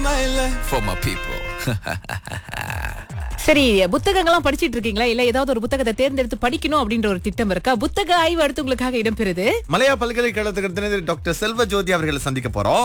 my life. for my people. சரி புத்தகங்கள்லாம் படிச்சிட்டு இருக்கீங்களா இல்ல ஏதாவது ஒரு புத்தகத்தை தேர்ந்தெடுத்து படிக்கணும் அப்படின்ற ஒரு திட்டம் இருக்கா புத்தக ஆய்வு அடுத்து உங்களுக்காக இடம்பெறுது மலையா பல்கலைக்கழகத்துக்கு தினசரி டாக்டர் செல்வ ஜோதி அவர்களை சந்திக்க போறோம்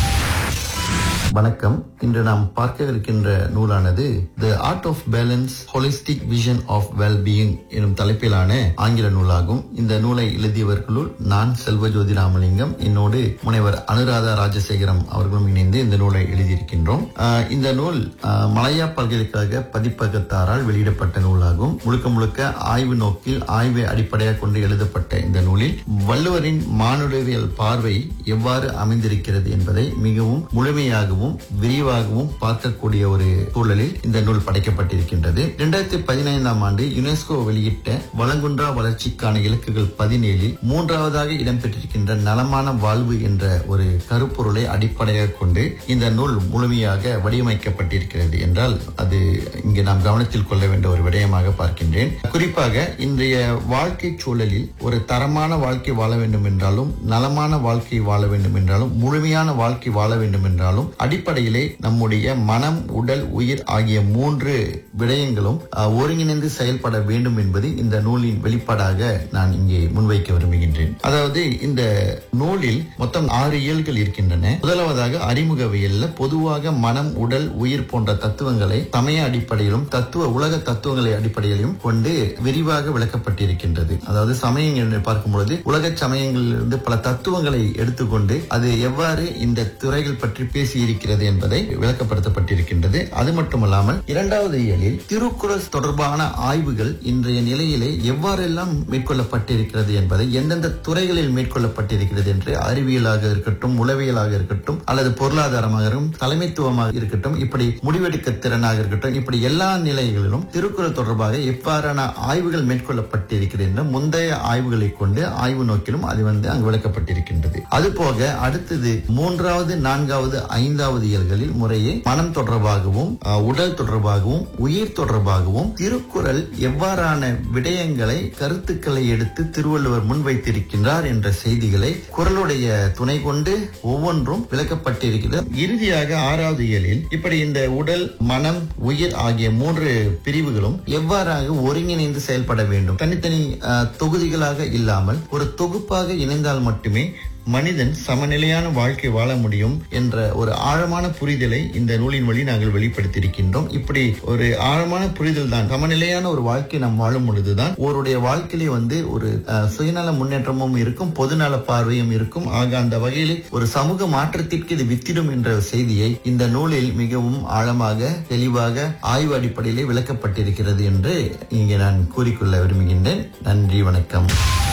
வணக்கம் இன்று நாம் பார்க்க இருக்கின்ற நூலானது the art of balance holistic vision of wellbeing எனும் தலைப்பிலான ஆங்கில நூலாகும் இந்த நூலை எழுதியவர்களுள் நான் செல்வஜோதி ராமலிங்கம் என்னோடு முனைவர் அனுராதா ராஜசேகரம் அவர்களும் இணைந்து இந்த நூலை எழுதியிருக்கின்றோம் ஆஹ் இந்த நூல் ஆஹ் மலையா பல்கலைக்கழக பதிப்பகத்தாரால் வெளியிடப்பட்ட நூலாகும் முழுக்க முழுக்க ஆய்வு நோக்கில் ஆய்வை அடிப்படையாக கொண்டு எழுதப்பட்ட இந்த நூலில் வள்ளுவரின் மானுடவியல் பார்வை எவ்வாறு அமைந்திருக்கிறது என்பதை மிகவும் முழுமையாகவும் விரிவாகவும் பார்க்கக்கூடிய ஒரு சூழலில் இந்த நூல் படைக்கப்பட்டிருக்கின்றது இரண்டாயிரத்தி பதினைந்தாம் ஆண்டு யுனெஸ்கோ வெளியிட்ட வளங்குன்றா வளர்ச்சிக்கான இலக்குகள் பதினேழில் மூன்றாவதாக இடம்பெற்றிருக்கின்ற நலமான வாழ்வு என்ற ஒரு கருப்பொருளை அடிப்படையாக கொண்டு இந்த நூல் முழுமையாக வடிவமைக்கப்பட்டிருக்கிறது என்றால் அது இங்கு நாம் கவனத்தில் கொள்ள வேண்டிய ஒரு விடயமாக பார்க்கின்றேன் குறிப்பாக இன்றைய வாழ்க்கை சூழலில் ஒரு தரமான வாழ்க்கை வாழ வேண்டும் என்றாலும் நலமான வாழ்க்கை வாழ வேண்டும் என்றாலும் முழுமையான வாழ்க்கை வாழ வேண்டும் என்றாலும் அடிப்படையிலே நம்முடைய மனம் உடல் உயிர் ஆகிய மூன்று விடயங்களும் அஹ், ஒருங்கிணைந்து செயல்பட வேண்டும் என்பது இந்த நூலின் வெளிப்பாடாக நான் இங்கே முன்வைக்க விரும்புகின்றேன் அதாவது இந்த நூலில் மொத்தம் ஆறு இயல்கள் இருக்கின்றன முதலாவதாக அறிமுகவியல்ல பொதுவாக மனம் உடல் உயிர் போன்ற தத்துவங்களை சமய அடிப்படையிலும் தத்துவ உலக தத்துவங்களை அடிப்படையிலும் கொண்டு விரிவாக விளக்கப்பட்டிருக்கின்றது அதாவது சமயங்கள் என்று பார்க்கும் பொழுது உலக சமயங்களிலிருந்து பல தத்துவங்களை எடுத்துக்கொண்டு அது எவ்வாறு இந்த துறைகள் பற்றி பேசியிருக்கிறது என்பதை விளக்கப்படுத்தப்பட்டிருக்கின்றது அது மட்டுமல்லாமல் இரண்டாவது இயலில் திருக்குறள் தொடர்பான ஆய்வுகள் இன்றைய நிலையிலே எவ்வாறெல்லாம் மேற்கொள்ளப்பட்டிருக்கிறது என்பதை எந்தெந்த துறைகளில் மேற்கொள்ளப்பட்டிருக்கிறது என்று அறிவியலாக இருக்கட்டும் உளவியலாக இருக்கட்டும் அல்லது பொருளாதாரமாக இருக்கட்டும் தலைமைத்துவமாக இருக்கட்டும் இப்படி முடிவெடுக்க திறனாக இருக்கட்டும் இப்படி எல்லா நிலைகளிலும் திருக்குறள் தொடர்பாக எவ்வாறான ஆய்வுகள் மேற்கொள்ளப்பட்டிருக்கிறது என்ற முந்தைய ஆய்வுகளை கொண்டு ஆய்வு நோக்கிலும் அது வந்து அங்கு விளக்கப்பட்டிருக்கின்றது அதுபோக அடுத்தது மூன்றாவது நான்காவது ஐந்தாவது இயல்களில் முறையே மனம் தொடர்பாகவும் அஹ், உடல் தொடர்பாகவும் உயிர் தொடர்பாகவும் திருக்குறள் எவ்வாறான விடயங்களை கருத்துக்களை எடுத்து திருவள்ளுவர் முன்வைத்திருக்கின்றார் என்ற செய்திகளை குரலுடைய துணை கொண்டு ஒவ்வொன்றும் விளக்கப்பட்டிருக்கிறது இறுதியாக ஆறாவது இயலில் இப்படி இந்த உடல் மனம் உயிர் ஆகிய மூன்று பிரிவுகளும் எவ்வாறாக ஒருங்கிணைந்து செயல்பட வேண்டும் தனித்தனி அஹ், தொகுதிகளாக இல்லாமல் ஒரு தொகுப்பாக இணைந்தால் மட்டுமே மனிதன் சமநிலையான வாழ்க்கை வாழ முடியும் என்ற ஒரு ஆழமான புரிதலை இந்த நூலின் வழி நாங்கள் வெளிப்படுத்தியிருக்கின்றோம் இப்படி ஒரு ஆழமான புரிதல் தான் சமநிலையான ஒரு வாழ்க்கை நாம் வாழும் பொழுதுதான் ஒருடைய வாழ்க்கையிலே வந்து ஒரு அஹ், சுயநல முன்னேற்றமும் இருக்கும் பொதுநல பார்வையும் இருக்கும் ஆக அந்த வகையிலே ஒரு சமூக மாற்றத்திற்கு இது வித்திடும் என்ற செய்தியை இந்த நூலில் மிகவும் ஆழமாக தெளிவாக ஆய்வு அடிப்படையிலே விளக்கப்பட்டிருக்கிறது என்று இங்கே நான் கூறிக்கொள்ள விரும்புகின்றேன் நன்றி வணக்கம்